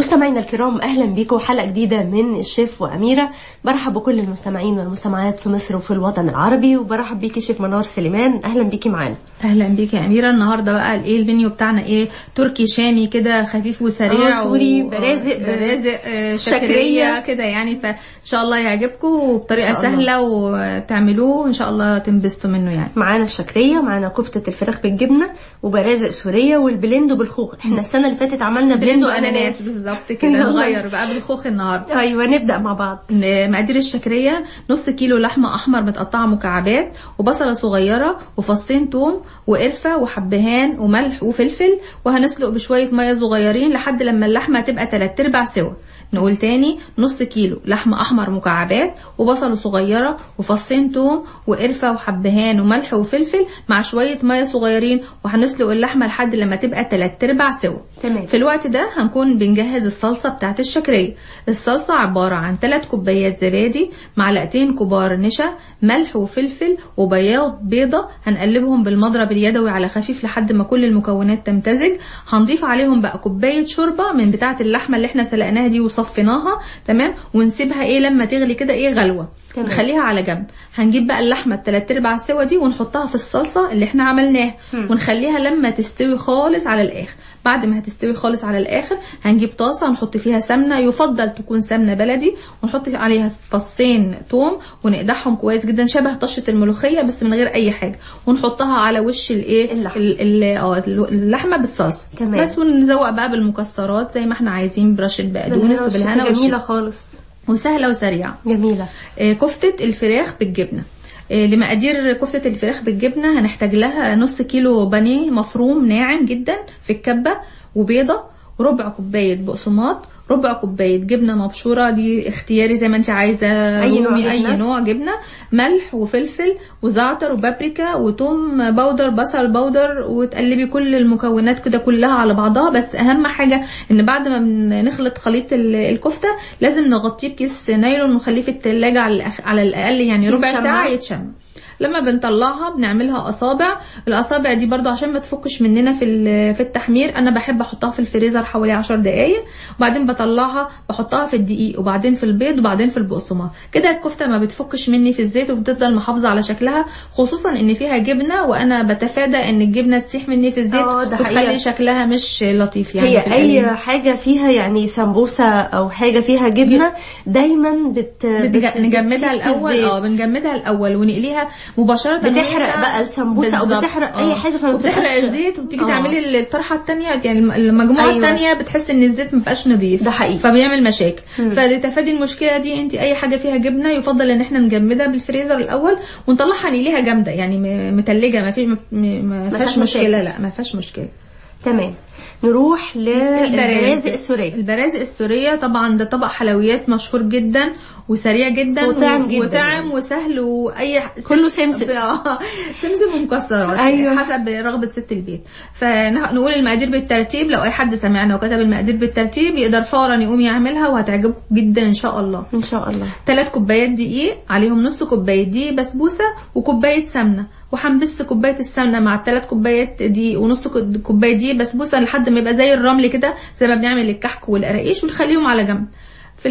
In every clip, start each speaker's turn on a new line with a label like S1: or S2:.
S1: مستمعينا الكرام اهلا بيكم حلقه جديده من الشيف واميره برحب بكل المستمعين والمستمعات في مصر وفي الوطن العربي وبرحب بيكي شيف منار سليمان اهلا بيكي معانا
S2: اهلا بيك يا اميره النهارده بقى الايه المنيو بتاعنا ايه تركي شامي كده خفيف وسريع
S1: آه، سوري،
S2: و-
S1: برازق،
S2: آه، برازق آه،
S1: شكرية.
S2: شكريه كده يعني فان شاء الله يعجبكم
S1: إن
S2: وبطريقه
S1: شاء الله.
S2: سهله وتعملوه ان شاء الله تنبسطوا منه يعني
S1: معانا الشكريه معانا كفته الفراخ بالجبنه وبرازق سوريه والبلندو بالخوخ احنا السنه اللي فاتت عملنا بلندو اناناس
S2: بالظبط كده
S1: يلا.
S2: نغير بقى بالخوخ النهارده
S1: ايوه نبدا مع بعض
S2: مقادير الشكرية نص كيلو لحمة أحمر متقطعة مكعبات وبصلة صغيرة وفصين توم وقرفة وحبهان وملح وفلفل وهنسلق بشوية مية صغيرين لحد لما اللحمة تبقى تلات أرباع سوا نقول تاني نص كيلو لحمة أحمر مكعبات وبصلة صغيرة وفصين توم وقرفة وحبهان وملح وفلفل مع شوية مية صغيرين وهنسلق اللحمة لحد لما تبقى تلات أرباع سوا
S1: تمام.
S2: في الوقت ده هنكون بنجهز الصلصة بتاعت الشكرية الصلصة عبارة عن 3 كوبايات زبادي معلقتين كبار نشا ملح وفلفل وبياض بيضة هنقلبهم بالمضرب اليدوي على خفيف لحد ما كل المكونات تمتزج هنضيف عليهم بقى كوباية شوربة من بتاعة اللحمة اللي احنا سلقناها دي وصفيناها تمام ونسيبها ايه لما تغلي كده ايه غلوة
S1: تمام.
S2: نخليها على جنب هنجيب بقى اللحمه التلات ارباع سوا دي ونحطها في الصلصه اللي احنا عملناها ونخليها لما تستوي خالص على الاخر بعد ما هتستوي خالص على الاخر هنجيب طاسه نحط فيها سمنه يفضل تكون سمنه بلدي ونحط عليها فصين توم ونقدحهم كويس جدا شبه طشه الملوخيه بس من غير اي حاجه ونحطها على وش الايه
S1: اللحمة.
S2: ال- ال- اه اللحمه بالصلصه
S1: تمام.
S2: بس ونزوق بقى بالمكسرات زي ما احنا عايزين برشه بقدونس وبالهنا
S1: جميله
S2: والشفا.
S1: خالص
S2: وسهله وسريعه
S1: جميله
S2: آه، كفتة الفراخ بالجبنة آه، لمقادير كفتة الفراخ بالجبنة هنحتاج لها نص كيلو بانيه مفروم ناعم جدا في الكبة وبيضة وربع كوباية بقسماط ربع كوباية جبنة مبشورة دي اختياري زي ما انت عايزة
S1: أي نوع
S2: رومي،
S1: جبنة؟
S2: أي نوع جبنة ملح وفلفل وزعتر وبابريكا وتوم بودر بصل بودر وتقلبي كل المكونات كده كلها على بعضها بس أهم حاجة إن بعد ما بن- نخلط خليط ال- الكفتة لازم نغطيه بكيس نايلون ونخليه في التلاجة على الأخ- على الأقل يعني ربع
S1: يتشمع.
S2: ساعة يتشم لما بنطلعها بنعملها اصابع الاصابع دي برضو عشان ما تفكش مننا في ال- في التحمير انا بحب احطها في الفريزر حوالي 10 دقايق وبعدين بطلعها بحطها في الدقيق وبعدين في البيض وبعدين في البقسماط كده الكفته ما بتفكش مني في الزيت وبتفضل محافظه على شكلها خصوصا ان فيها جبنه وانا بتفادى ان الجبنه تسيح مني في الزيت
S1: آه، ده حقيقة.
S2: وتخلي شكلها مش لطيف يعني
S1: هي
S2: في
S1: اي
S2: القلي.
S1: حاجه فيها يعني سمبوسه او حاجه فيها جبنه دايما بت,
S2: بتج-
S1: بت-
S2: نجمدها
S1: بتسيح في
S2: الاول
S1: الزيت.
S2: اه بنجمدها الاول ونقليها مباشره
S1: بتحرق
S2: وهي
S1: بقى السمبوسة أو
S2: بالظبط.
S1: بتحرق أي
S2: آه.
S1: حاجة فما
S2: وبتحرق
S1: بتبقاش-
S2: الزيت وبتيجي
S1: آه.
S2: تعملي الطرحه الثانيه يعني الم- المجموعه
S1: أيوة.
S2: الثانيه بتحس ان الزيت مبقاش نظيف
S1: ده حقيقي.
S2: فبيعمل مشاكل فلتفادي المشكله دي انت اي حاجه فيها جبنه يفضل ان احنا نجمدها بالفريزر الاول ونطلعها نقليها جامده يعني م- متلجه ما في ما- ما
S1: فيهاش
S2: فيهاش
S1: مشاكل.
S2: مشكله لا ما فيهاش مشكله
S1: تمام نروح للبرازق السوريه
S2: البرازق السورية طبعا ده طبق حلويات مشهور جدا وسريع جدا
S1: وطعم
S2: و-
S1: جدا
S2: وطعم
S1: يعني.
S2: وسهل واي ح-
S1: كله سمسم.
S2: آه، سمسم ومكسرات
S1: أيوة.
S2: حسب رغبة ست البيت فنقول المقادير بالترتيب لو اي حد سمعنا وكتب المقادير بالترتيب يقدر فورا يقوم يعملها وهتعجبكم جدا ان شاء الله
S1: ان شاء الله
S2: ثلاث كوبايات دقيق عليهم نص كوبايه دقيق بسبوسه وكوبايه سمنه وهنبس كوبايه السمنه مع الثلاث كوبايات دقيق ونص كو- كوبايه دقيق بسبوسه لحد ما يبقى زي الرمل كده زي ما بنعمل الكحك والقراقيش ونخليهم على جنب في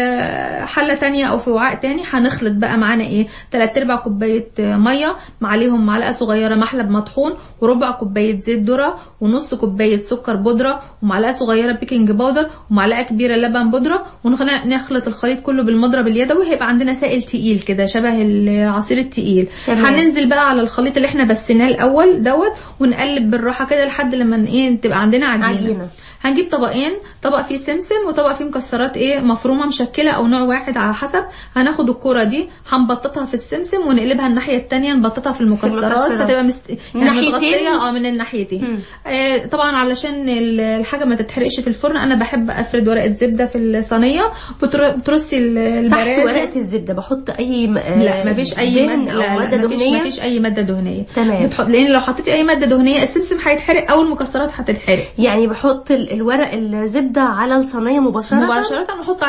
S2: ال- حله تانية او في وعاء تاني هنخلط بقى معانا ايه 3 ارباع كوبايه ميه مع عليهم معلقه صغيره محلب مطحون وربع كوبايه زيت ذره ونص كوبايه سكر بودره ومعلقه صغيره بيكنج باودر ومعلقه كبيره لبن بودره ونخلط الخليط كله بالمضرب اليدوي هيبقى عندنا سائل تقيل كده شبه العصير التقيل
S1: تمام.
S2: هننزل بقى على الخليط اللي احنا بسيناه الاول دوت ونقلب بالراحه كده لحد لما ايه تبقى عندنا عجينه,
S1: عجينة.
S2: هنجيب طبقين طبق فيه سمسم وطبق فيه مكسرات ايه مفرومه مشكله او نوع واحد على حسب هناخد الكوره دي هنبططها في السمسم ونقلبها الناحيه الثانيه نبططها في المكسرات
S1: المكسرات.
S2: فتبقى مست... يعني
S1: ناحيتين؟
S2: متغطيه اه من الناحيتين آه طبعا علشان ال- الحاجه ما تتحرقش في الفرن انا بحب افرد ورقه زبده في الصينيه بتر- بترصي ال-
S1: تحت
S2: البرازق
S1: ورقه الزبده بحط اي م...
S2: لا مفيش اي
S1: دهن
S2: ماده
S1: او
S2: لا
S1: ماده
S2: لا مفيش,
S1: دهنيه
S2: مفيش اي ماده دهنيه
S1: تمام.
S2: بتحط لان لو حطيتي اي ماده دهنيه السمسم هيتحرق او المكسرات هتتحرق
S1: يعني بحط ال- الورق الزبده على الصينيه مباشره
S2: مباشره نحط عليها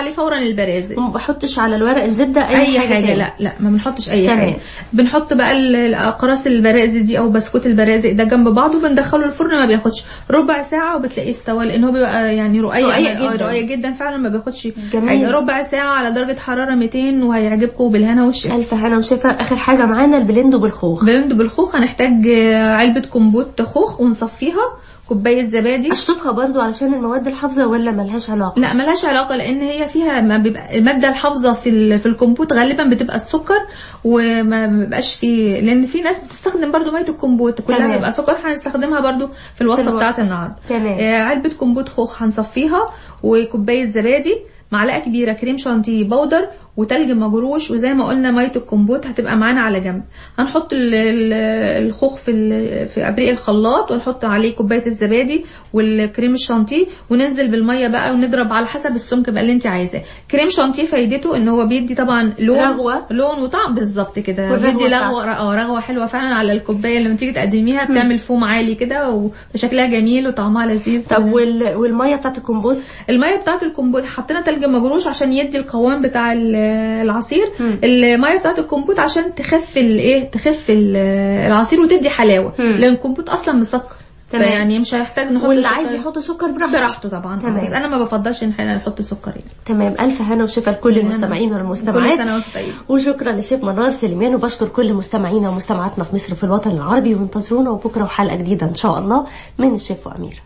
S2: عليه فورا البرازق
S1: وما بحطش على الورق الزبده اي,
S2: اي حاجه,
S1: تاني.
S2: لا لا ما بنحطش اي
S1: تمام.
S2: حاجه بنحط بقى ال- الاقراص البرازق دي او بسكوت البرازق ده جنب بعضه بندخله الفرن ما بياخدش ربع ساعه وبتلاقيه استوى لان هو بيبقى يعني رقيق
S1: رقيق
S2: آه،
S1: جدا.
S2: رقيق جدا فعلا ما بياخدش
S1: جميل.
S2: حاجه ربع ساعه على درجه حراره 200 وهيعجبكم بالهنا والشفا
S1: الف هنا وشفا اخر حاجه معانا البلندو بالخوخ
S2: بلند بالخوخ هنحتاج آه، علبه كومبوت خوخ ونصفيها كوبايه زبادي
S1: اشطفها برضو علشان المواد الحافظه ولا ملهاش علاقه
S2: لا ملهاش علاقه لان هي فيها ما بيبقى الماده الحافظه في ال- في الكمبوت غالبا بتبقى السكر وما بيبقاش في لان في ناس بتستخدم برضو ميه الكمبوت كلها
S1: تمام.
S2: بيبقى سكر هنستخدمها برضو في الوصفه
S1: الوصفة.
S2: بتاعه النهارده
S1: تمام.
S2: آه علبه كمبوت خوخ هنصفيها وكوبايه زبادي معلقه كبيره كريم شانتيه بودر وتلج مجروش وزي ما قلنا ميه الكمبوت هتبقى معانا على جنب هنحط ال- ال- الخوخ في ال- في ابريق الخلاط ونحط عليه كوبايه الزبادي والكريم الشانتيه وننزل بالميه بقى ونضرب على حسب السمك بقى اللي انت عايزاه كريم شانتيه فايدته ان هو بيدي طبعا لون
S1: رغوة.
S2: لون وطعم بالظبط كده
S1: والرغوة
S2: بيدي
S1: بتاعته.
S2: رغوه اه رغوه حلوه فعلا على الكوبايه لما تيجي تقدميها بتعمل فوم عالي كده وشكلها جميل وطعمها لذيذ
S1: طب وال... والميه بتاعت الكمبوت
S2: الميه بتاعه الكمبوت حطينا تلج مجروش عشان يدي القوام بتاع ال- العصير
S1: مم.
S2: الميه بتاعه الكمبوت عشان تخف الايه تخف ال- العصير وتدي حلاوه
S1: مم.
S2: لان الكمبوت اصلا مسكر
S1: تمام.
S2: يعني مش هيحتاج نحط
S1: واللي
S2: سكر.
S1: عايز يحط سكر براحته
S2: براحته طبعا
S1: تمام.
S2: بس انا ما بفضلش ان احنا نحط سكر يعني
S1: تمام الف هنا وشفا لكل المستمعين والمستمعات
S2: كل سنه وانت طيب
S1: وشكرا لشيف منار سليمان وبشكر كل مستمعينا ومستمعاتنا في مصر في الوطن العربي وانتظرونا وبكره وحلقه جديده ان شاء الله من الشيف واميره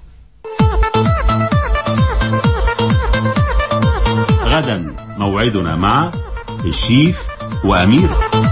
S3: غدا موعدنا مع الشيف وأميرة